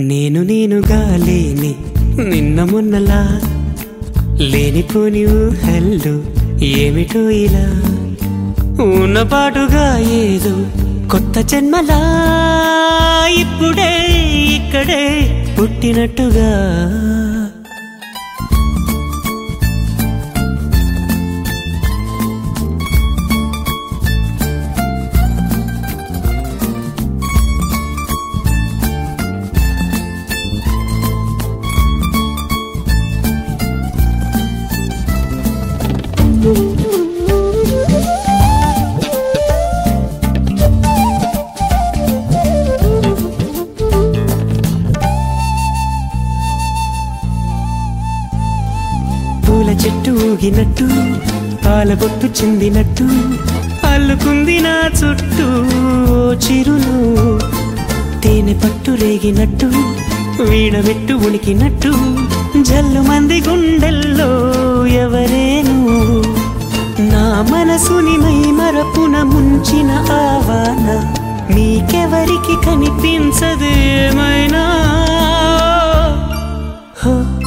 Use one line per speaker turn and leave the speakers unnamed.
నేను నేనుగా లేని నిన్న మొన్నలా లేనిపోని ఊహల్లో ఏమిటో ఇలా ఉన్నపాటుగా ఏదో కొత్త జన్మలా ఇప్పుడే ఇక్కడే పుట్టినట్టుగా పూల చెట్టు ఊగినట్టు పాల బొట్టు చిందినట్టు అల్లుకుంది నా చుట్టూ ఓ చిరును తేనె పట్టు రేగినట్టు వీణబెట్టు ఉనికినట్టు జల్లు మంది గుండెల్లో ఎవరేను నా మనసుని మై మరపున ముంచిన ఆవాన నీకెవరికి కనిపించదేమైనా హో